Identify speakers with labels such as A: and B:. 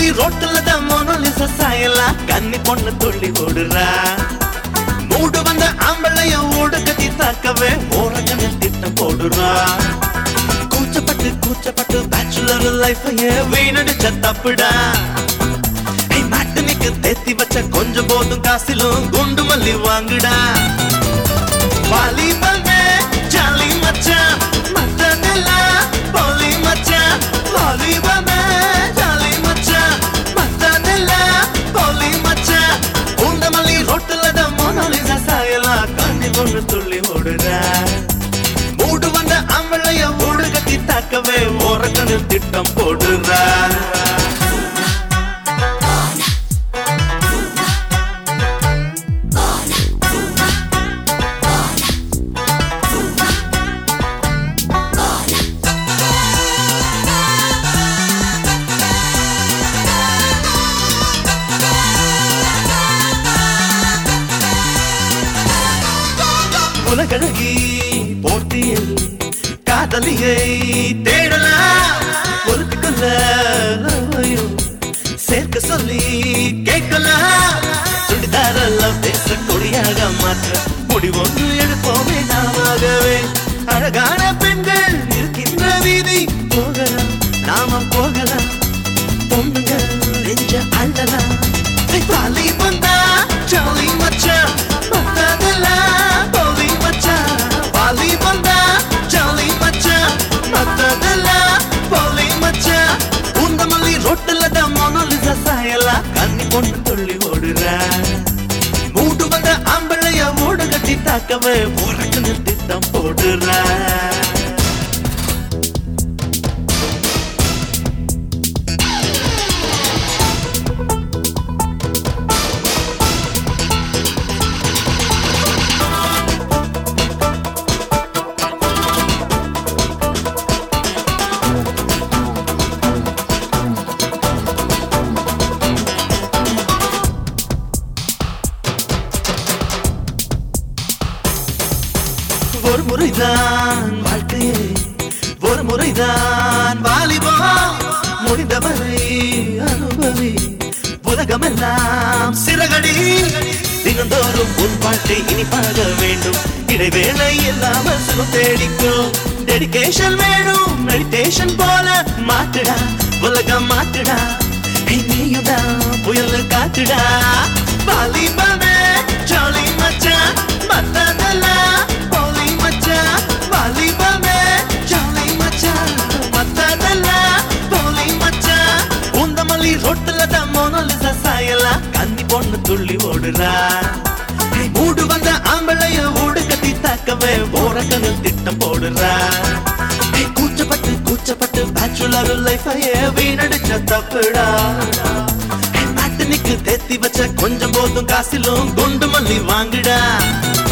A: ரோட்டுல தான் மோனலிச சாயலாம் கன்னி பொண்ணு துள்ளி ஓடுறா மூடு வந்த ஆம்பளைய ஓடு கட்டி தாக்கவே ஓரக்கண்ணில் திட்டம் போடுறா கூச்சப்பட்டு கூச்சப்பட்டு பேச்சுலர் லைஃபையே வீணடிச்ச தப்புடா ஏய், மாட்டுனிக்கு தேத்தி வச்ச கொஞ்சம் போதும் காசிலும் குண்டு மல்லி வாங்குடா வாலிபல்மே ஜாலி மச்சான் மத்தனெல்லாம் போலி மச்சான் வாலிபல்மே ஜாலி மச்சான் மத்தனெல்லாம் போலி மச்சான் பூந்தமல்லி ரோட்டுல தான் மோனலிசா சாயலாம் கண்ணி ஒண்ணு துள்ளி ஓடுறா மூடு வந்த அம்பளைய ஓடு கட்டி தாக்கவே ஓரக்கணு திட்டம் போடுறா உலகழகி போட்டியில் காதலியை தேடலாம் ஒருத்துக்குள்ள லவ்வையும் சேர்க்க சொல்லி கேட்கலாம் சுடிதாரெல்லாம் பேச கொடியாக மாற்ற முடிவொன்று எடுப்போமே நாமாகவே அழகான பெண்கள் இருக்கின்ற வீதி போகலாம் நாம போகலாம் பொண்ணுங்க நெஞ்ச அள்ளலாம் வாலி வந்தா ஜாலி மச்சான் மத்ததெல்லாம் போலி மச்சான் வாலி வந்தா ஜாலி மச்சான் மத்ததெல்லாம் போலி மச்சான் உந்தமல்லி ரோட்டுல தான் மோனலிசா சாயலாம் கண்ணி பொண்ணு துள்ளி ஓடுறா மூடு வந்த ஆம்பளைய ஓடு கட்டி தாக்கவே உறக்கு திட்டம் போடுறா ஒரு முறைதான் வாழ்க்கையே ஒரு முறைதான் வாலிபம் முடிந்தவரை அனுபவி உலகமெல்லாம் சிறகடி தினந்தோறும் உன் வாழ்க்கை இனிப்பாக வேண்டும் இடைவேளை இல்லாமல் சுகம் தேடிக்கும் டெடிகேஷன் வேணும் மெடிடேஷன் போல மாட்டுடா உலகம் மாட்டுடா ஏய், நீயும் தான் புயல் காட்டுடா வாலிபமே ஜாலி மச்சான் மத்ததெல்லாம் போலி மச்சான் வாலிபமே ஜாலி மச்சான் மத்ததெல்லாம் போலி மச்சான் உந்தமல்லி ரோட்டுல தான் மோனலிசா சாயலாம் கன்னி பொண்ணு துள்ளி ஓடுறா ஏய், மூடு வந்த ஆம்பளைய ஓடு கட்டி தாக்கவே ஓரக்கணில் திட்டம் போடுறா ஏய், கூச்சப்பட்டு கூச்சப்பட்டு பேச்சுலர் லைஃபையே வீணடிச்ச தப்புடா ஏய், மாட்டுனிக்கு தேத்தி வச்ச கொஞ்சம் போதும் காசிலும் குண்டு மல்லி வாங்குடா